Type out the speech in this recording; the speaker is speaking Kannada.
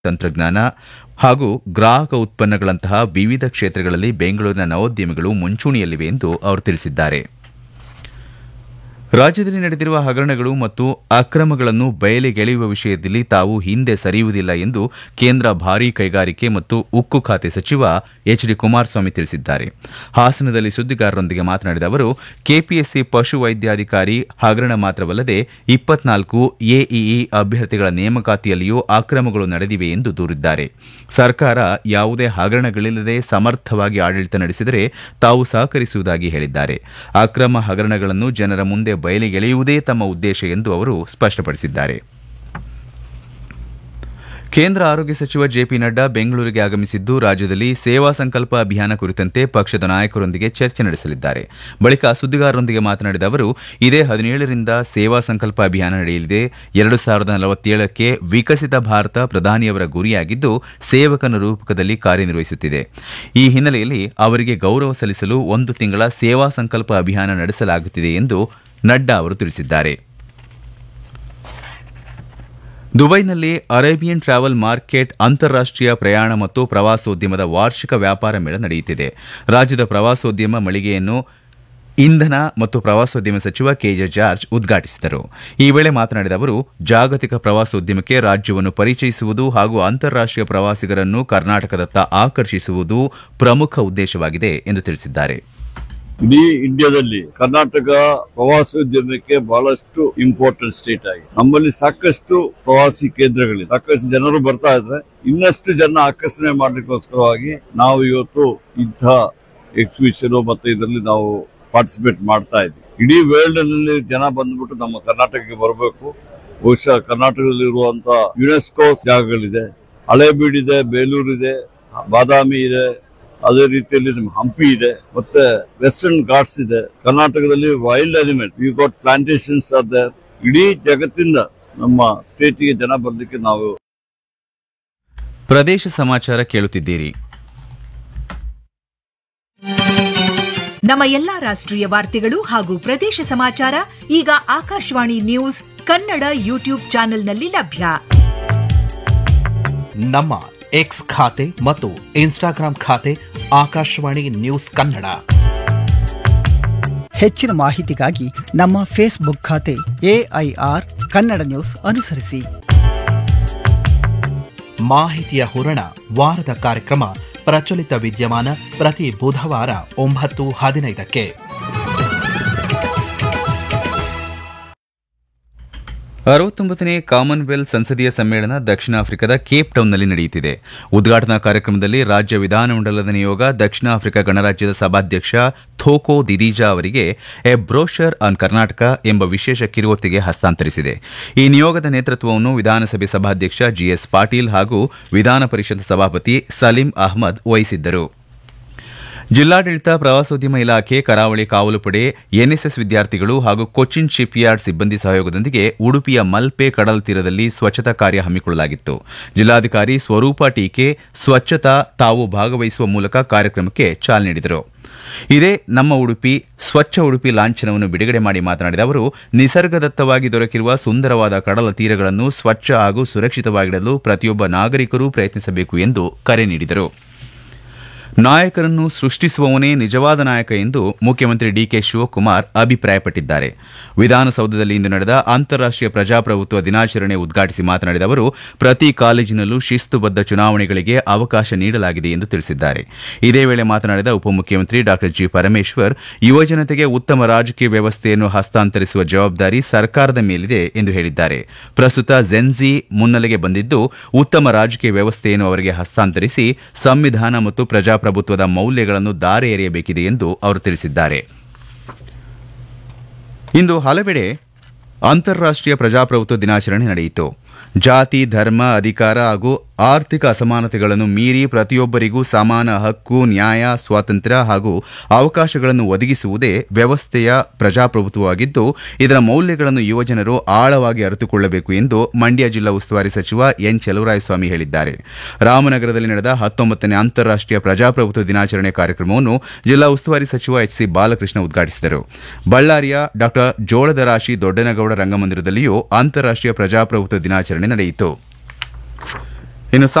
ತಂತ್ರಜ್ಞಾನ ಹಾಗೂ ಗ್ರಾಹಕ ಉತ್ಪನ್ನಗಳಂತಹ ವಿವಿಧ ಕ್ಷೇತ್ರಗಳಲ್ಲಿ ಬೆಂಗಳೂರಿನ ನವೋದ್ಯಮಿಗಳು ಮುಂಚೂಣಿಯಲ್ಲಿವೆ ಎಂದು ಅವರು ತಿಳಿಸಿದ್ದಾರೆ ರಾಜ್ಯದಲ್ಲಿ ನಡೆದಿರುವ ಹಗರಣಗಳು ಮತ್ತು ಅಕ್ರಮಗಳನ್ನು ಬಯಲಿಗೆಳೆಯುವ ವಿಷಯದಲ್ಲಿ ತಾವು ಹಿಂದೆ ಸರಿಯುವುದಿಲ್ಲ ಎಂದು ಕೇಂದ್ರ ಭಾರೀ ಕೈಗಾರಿಕೆ ಮತ್ತು ಉಕ್ಕು ಖಾತೆ ಸಚಿವ ಎಚ್ ಡಿ ಕುಮಾರಸ್ವಾಮಿ ತಿಳಿಸಿದ್ದಾರೆ ಹಾಸನದಲ್ಲಿ ಸುದ್ದಿಗಾರರೊಂದಿಗೆ ಮಾತನಾಡಿದ ಅವರು ಕೆಪಿಎಸ್ಸಿ ಪಶು ವೈದ್ಯಾಧಿಕಾರಿ ಹಗರಣ ಮಾತ್ರವಲ್ಲದೆ ಇಪ್ಪತ್ನಾಲ್ಕು ಎಇಇ ಅಭ್ಯರ್ಥಿಗಳ ನೇಮಕಾತಿಯಲ್ಲಿಯೂ ಅಕ್ರಮಗಳು ನಡೆದಿವೆ ಎಂದು ದೂರಿದ್ದಾರೆ ಸರ್ಕಾರ ಯಾವುದೇ ಹಗರಣಗಳಿಲ್ಲದೆ ಸಮರ್ಥವಾಗಿ ಆಡಳಿತ ನಡೆಸಿದರೆ ತಾವು ಸಹಕರಿಸುವುದಾಗಿ ಹೇಳಿದ್ದಾರೆ ಅಕ್ರಮ ಹಗರಣಗಳನ್ನು ಜನರ ಮುಂದೆ ಬಯಲಿಗೆಳೆಯುವುದೇ ತಮ್ಮ ಉದ್ದೇಶ ಎಂದು ಅವರು ಸ್ಪಷ್ಟಪಡಿಸಿದ್ದಾರೆ ಕೇಂದ್ರ ಆರೋಗ್ಯ ಸಚಿವ ಜೆಪಿ ನಡ್ಡಾ ಬೆಂಗಳೂರಿಗೆ ಆಗಮಿಸಿದ್ದು ರಾಜ್ಯದಲ್ಲಿ ಸೇವಾ ಸಂಕಲ್ಪ ಅಭಿಯಾನ ಕುರಿತಂತೆ ಪಕ್ಷದ ನಾಯಕರೊಂದಿಗೆ ಚರ್ಚೆ ನಡೆಸಲಿದ್ದಾರೆ ಬಳಿಕ ಸುದ್ದಿಗಾರರೊಂದಿಗೆ ಮಾತನಾಡಿದ ಅವರು ಇದೇ ಹದಿನೇಳರಿಂದ ಸೇವಾ ಸಂಕಲ್ಪ ಅಭಿಯಾನ ನಡೆಯಲಿದೆ ಎರಡು ಸಾವಿರದ ನಲವತ್ತೇಳಕ್ಕೆ ವಿಕಸಿತ ಭಾರತ ಪ್ರಧಾನಿಯವರ ಗುರಿಯಾಗಿದ್ದು ಸೇವಕನ ರೂಪಕದಲ್ಲಿ ಕಾರ್ಯನಿರ್ವಹಿಸುತ್ತಿದೆ ಈ ಹಿನ್ನೆಲೆಯಲ್ಲಿ ಅವರಿಗೆ ಗೌರವ ಸಲ್ಲಿಸಲು ಒಂದು ತಿಂಗಳ ಸೇವಾ ಸಂಕಲ್ಪ ಅಭಿಯಾನ ನಡೆಸಲಾಗುತ್ತಿದೆ ಎಂದು ನಡ್ಡಾ ಅವರು ತಿಳಿಸಿದ್ದಾರೆ ದುಬೈನಲ್ಲಿ ಅರೇಬಿಯನ್ ಟ್ರಾವೆಲ್ ಮಾರ್ಕೆಟ್ ಅಂತಾರಾಷ್ಟೀಯ ಪ್ರಯಾಣ ಮತ್ತು ಪ್ರವಾಸೋದ್ಯಮದ ವಾರ್ಷಿಕ ವ್ಯಾಪಾರ ಮೇಳ ನಡೆಯುತ್ತಿದೆ ರಾಜ್ಯದ ಪ್ರವಾಸೋದ್ಯಮ ಮಳಿಗೆಯನ್ನು ಇಂಧನ ಮತ್ತು ಪ್ರವಾಸೋದ್ಯಮ ಸಚಿವ ಕೆಜೆ ಜಾರ್ಜ್ ಉದ್ಘಾಟಿಸಿದರು ಈ ವೇಳೆ ಮಾತನಾಡಿದ ಅವರು ಜಾಗತಿಕ ಪ್ರವಾಸೋದ್ಯಮಕ್ಕೆ ರಾಜ್ಯವನ್ನು ಪರಿಚಯಿಸುವುದು ಹಾಗೂ ಅಂತಾರಾಷ್ಟೀಯ ಪ್ರವಾಸಿಗರನ್ನು ಕರ್ನಾಟಕದತ್ತ ಆಕರ್ಷಿಸುವುದು ಪ್ರಮುಖ ಉದ್ದೇಶವಾಗಿದೆ ಎಂದು ತಿಳಿಸಿದ್ದಾರೆ ಇಡೀ ಇಂಡಿಯಾದಲ್ಲಿ ಕರ್ನಾಟಕ ಪ್ರವಾಸೋದ್ಯಮಕ್ಕೆ ಬಹಳಷ್ಟು ಇಂಪಾರ್ಟೆಂಟ್ ಸ್ಟೇಟ್ ಆಗಿದೆ ನಮ್ಮಲ್ಲಿ ಸಾಕಷ್ಟು ಪ್ರವಾಸಿ ಕೇಂದ್ರಗಳಿವೆ ಸಾಕಷ್ಟು ಜನರು ಬರ್ತಾ ಇದ್ರೆ ಇನ್ನಷ್ಟು ಜನ ಆಕರ್ಷಣೆ ಮಾಡ್ಲಿಕ್ಕೋಸ್ಕರವಾಗಿ ನಾವು ಇವತ್ತು ಇಂಥ ಎಕ್ಸಿಬಿಷನ್ ಮತ್ತೆ ಇದರಲ್ಲಿ ನಾವು ಪಾರ್ಟಿಸಿಪೇಟ್ ಮಾಡ್ತಾ ಇದ್ವಿ ಇಡೀ ವರ್ಲ್ಡ್ ನಲ್ಲಿ ಜನ ಬಂದ್ಬಿಟ್ಟು ನಮ್ಮ ಕರ್ನಾಟಕಕ್ಕೆ ಬರಬೇಕು ಬಹುಶಃ ಕರ್ನಾಟಕದಲ್ಲಿ ಇರುವಂತ ಯುನೆಸ್ಕೋ ಜಾಗಗಳಿದೆ ಹಳೇಬೀಡಿದೆ ಬೇಲೂರಿದೆ ಬಾದಾಮಿ ಇದೆ ಅದೇ ರೀತಿಯಲ್ಲಿ ನಮ್ಮ ಹಂಪಿ ಇದೆ ಮತ್ತೆ ವೆಸ್ಟರ್ನ್ ಘಾಟ್ಸ್ ಇದೆ ಕರ್ನಾಟಕದಲ್ಲಿ wild animal we got plantations are there ಇಡೀ ಜಗತ್ತಿಂದ ನಮ್ಮ ಸ್ಟೇಟಿಗೆ ಜನ ಬರ್ಲಿಕ್ಕೆ ನಾವು ಪ್ರದೇಶ ಸಮಾಚಾರ ಕೇಳುತ್ತಿದ್ದೀರಿ ನಮ್ಮ ಎಲ್ಲಾ ರಾಷ್ಟ್ರೀಯ ವಾರ್ತೆಗಳು ಹಾಗೂ ಪ್ರದೇಶ ಸಮಾಚಾರ ಈಗ ಆಕಾಶವಾಣಿ ನ್ಯೂಸ್ ಕನ್ನಡ ಯೂಟ್ಯೂಬ್ ಚಾನೆಲ್ನಲ್ಲಿ ಲಭ್ಯ ನಮ್ಮ ಎಕ್ಸ್ ಖಾತೆ ಮತ್ತು ಇನ್ಸ್ಟಾಗ್ರಾಂ ಖಾತೆ ಆಕಾಶವಾಣಿ ನ್ಯೂಸ್ ಕನ್ನಡ ಹೆಚ್ಚಿನ ಮಾಹಿತಿಗಾಗಿ ನಮ್ಮ ಫೇಸ್ಬುಕ್ ಖಾತೆ ಎಐಆರ್ ಕನ್ನಡ ನ್ಯೂಸ್ ಅನುಸರಿಸಿ ಮಾಹಿತಿಯ ಹೂರಣ ವಾರದ ಕಾರ್ಯಕ್ರಮ ಪ್ರಚಲಿತ ವಿದ್ಯಮಾನ ಪ್ರತಿ ಬುಧವಾರ ಒಂಬತ್ತು ಹದಿನೈದಕ್ಕೆ ಅರವತ್ತೊಂಬತ್ತನೇ ಕಾಮನ್ವೆಲ್ತ್ ಸಂಸದೀಯ ಸಮ್ಮೇಳನ ದಕ್ಷಿಣ ಆಫ್ರಿಕಾದ ಕೇಪ್ ಟೌನ್ನಲ್ಲಿ ನಡೆಯುತ್ತಿದೆ ಉದ್ಘಾಟನಾ ಕಾರ್ಯಕ್ರಮದಲ್ಲಿ ರಾಜ್ಯ ವಿಧಾನಮಂಡಲದ ನಿಯೋಗ ದಕ್ಷಿಣ ಆಫ್ರಿಕಾ ಗಣರಾಜ್ಯದ ಸಭಾಧ್ಯಕ್ಷ ಥೋಕೋ ದಿದಿಜಾ ಅವರಿಗೆ ಎ ಬ್ರೋಷರ್ ಆನ್ ಕರ್ನಾಟಕ ಎಂಬ ವಿಶೇಷ ಕಿರುಹೊತ್ತಿಗೆ ಹಸ್ತಾಂತರಿಸಿದೆ ಈ ನಿಯೋಗದ ನೇತೃತ್ವವನ್ನು ವಿಧಾನಸಭೆ ಸಭಾಧ್ಯಕ್ಷ ಜಿಎಸ್ ಪಾಟೀಲ್ ಹಾಗೂ ವಿಧಾನ ಪರಿಷತ್ ಸಭಾಪತಿ ಸಲೀಂ ಅಹ್ಮದ್ ವಹಿಸಿದ್ದರು ಜಿಲ್ಲಾಡಳಿತ ಪ್ರವಾಸೋದ್ಯಮ ಇಲಾಖೆ ಕರಾವಳಿ ಕಾವಲು ಪಡೆ ಎನ್ಎಸ್ಎಸ್ ವಿದ್ಯಾರ್ಥಿಗಳು ಹಾಗೂ ಕೊಚ್ಚಿನ್ ಶಿಪ್ ಯಾರ್ಡ್ ಸಿಬ್ಬಂದಿ ಸಹಯೋಗದೊಂದಿಗೆ ಉಡುಪಿಯ ಮಲ್ಪೆ ಕಡಲ ತೀರದಲ್ಲಿ ಸ್ವಚ್ಛತಾ ಕಾರ್ಯ ಹಮ್ಮಿಕೊಳ್ಳಲಾಗಿತ್ತು ಜಿಲ್ಲಾಧಿಕಾರಿ ಸ್ವರೂಪ ಟೀಕೆ ಸ್ವಚ್ಛತಾ ತಾವು ಭಾಗವಹಿಸುವ ಮೂಲಕ ಕಾರ್ಯಕ್ರಮಕ್ಕೆ ಚಾಲನೆ ನೀಡಿದರು ಇದೇ ನಮ್ಮ ಉಡುಪಿ ಸ್ವಚ್ಛ ಉಡುಪಿ ಲಾಂಛನವನ್ನು ಬಿಡುಗಡೆ ಮಾಡಿ ಮಾತನಾಡಿದ ಅವರು ನಿಸರ್ಗದತ್ತವಾಗಿ ದೊರಕಿರುವ ಸುಂದರವಾದ ಕಡಲ ತೀರಗಳನ್ನು ಸ್ವಚ್ಛ ಹಾಗೂ ಸುರಕ್ಷಿತವಾಗಿಡಲು ಪ್ರತಿಯೊಬ್ಬ ನಾಗರಿಕರೂ ಪ್ರಯತ್ನಿಸಬೇಕು ಎಂದು ಕರೆ ನೀಡಿದರು ನಾಯಕರನ್ನು ಸೃಷ್ಟಿಸುವವನೇ ನಿಜವಾದ ನಾಯಕ ಎಂದು ಮುಖ್ಯಮಂತ್ರಿ ಡಿಕೆ ಶಿವಕುಮಾರ್ ಅಭಿಪ್ರಾಯಪಟ್ಟಿದ್ದಾರೆ ವಿಧಾನಸೌಧದಲ್ಲಿ ಇಂದು ನಡೆದ ಅಂತಾರಾಷ್ಟೀಯ ಪ್ರಜಾಪ್ರಭುತ್ವ ದಿನಾಚರಣೆ ಉದ್ಘಾಟಿಸಿ ಮಾತನಾಡಿದ ಅವರು ಪ್ರತಿ ಕಾಲೇಜಿನಲ್ಲೂ ಶಿಸ್ತುಬದ್ಧ ಚುನಾವಣೆಗಳಿಗೆ ಅವಕಾಶ ನೀಡಲಾಗಿದೆ ಎಂದು ತಿಳಿಸಿದ್ದಾರೆ ಇದೇ ವೇಳೆ ಮಾತನಾಡಿದ ಉಪಮುಖ್ಯಮಂತ್ರಿ ಡಾ ಜಿ ಪರಮೇಶ್ವರ್ ಯುವಜನತೆಗೆ ಉತ್ತಮ ರಾಜಕೀಯ ವ್ಯವಸ್ಥೆಯನ್ನು ಹಸ್ತಾಂತರಿಸುವ ಜವಾಬ್ದಾರಿ ಸರ್ಕಾರದ ಮೇಲಿದೆ ಎಂದು ಹೇಳಿದ್ದಾರೆ ಪ್ರಸ್ತುತ ಜೆನ್ಜಿ ಮುನ್ನೆಲೆಗೆ ಬಂದಿದ್ದು ಉತ್ತಮ ರಾಜಕೀಯ ವ್ಯವಸ್ಥೆಯನ್ನು ಅವರಿಗೆ ಹಸ್ತಾಂತರಿಸಿ ಸಂವಿಧಾನ ಮತ್ತು ಪ್ರಜಾಪ್ರಭುತ್ವದ ಮೌಲ್ಯಗಳನ್ನು ದಾರೆ ಎರೆಯಬೇಕಿದೆ ಎಂದು ಅವರು ತಿಳಿಸಿದ್ದಾರೆ ಇಂದು ಹಲವೆಡೆ ಅಂತಾರಾಷ್ಟೀಯ ಪ್ರಜಾಪ್ರಭುತ್ವ ದಿನಾಚರಣೆ ನಡೆಯಿತು ಜಾತಿ ಧರ್ಮ ಅಧಿಕಾರ ಹಾಗೂ ಆರ್ಥಿಕ ಅಸಮಾನತೆಗಳನ್ನು ಮೀರಿ ಪ್ರತಿಯೊಬ್ಬರಿಗೂ ಸಮಾನ ಹಕ್ಕು ನ್ಯಾಯ ಸ್ವಾತಂತ್ರ್ಯ ಹಾಗೂ ಅವಕಾಶಗಳನ್ನು ಒದಗಿಸುವುದೇ ವ್ಯವಸ್ಥೆಯ ಪ್ರಜಾಪ್ರಭುತ್ವವಾಗಿದ್ದು ಇದರ ಮೌಲ್ಯಗಳನ್ನು ಯುವಜನರು ಆಳವಾಗಿ ಅರಿತುಕೊಳ್ಳಬೇಕು ಎಂದು ಮಂಡ್ಯ ಜಿಲ್ಲಾ ಉಸ್ತುವಾರಿ ಸಚಿವ ಎನ್ ಚಲುವರಾಯಸ್ವಾಮಿ ಹೇಳಿದ್ದಾರೆ ರಾಮನಗರದಲ್ಲಿ ನಡೆದ ಹತ್ತೊಂಬತ್ತನೇ ಅಂತಾರಾಷ್ಟೀಯ ಪ್ರಜಾಪ್ರಭುತ್ವ ದಿನಾಚರಣೆ ಕಾರ್ಯಕ್ರಮವನ್ನು ಜಿಲ್ಲಾ ಉಸ್ತುವಾರಿ ಸಚಿವ ಎಚ್ ಸಿ ಬಾಲಕೃಷ್ಣ ಉದ್ಘಾಟಿಸಿದರು ಬಳ್ಳಾರಿಯ ಡಾ ಜೋಳದ ರಾಶಿ ದೊಡ್ಡನಗೌಡ ರಂಗಮಂದಿರದಲ್ಲಿಯೂ ಅಂತಾರಾಷ್ಟೀಯ ಪ್ರಜಾಪ್ರಭುತ್ವ ದಿನಾಚರಣೆ ನಡೆಯಿತು ಇನ್ನು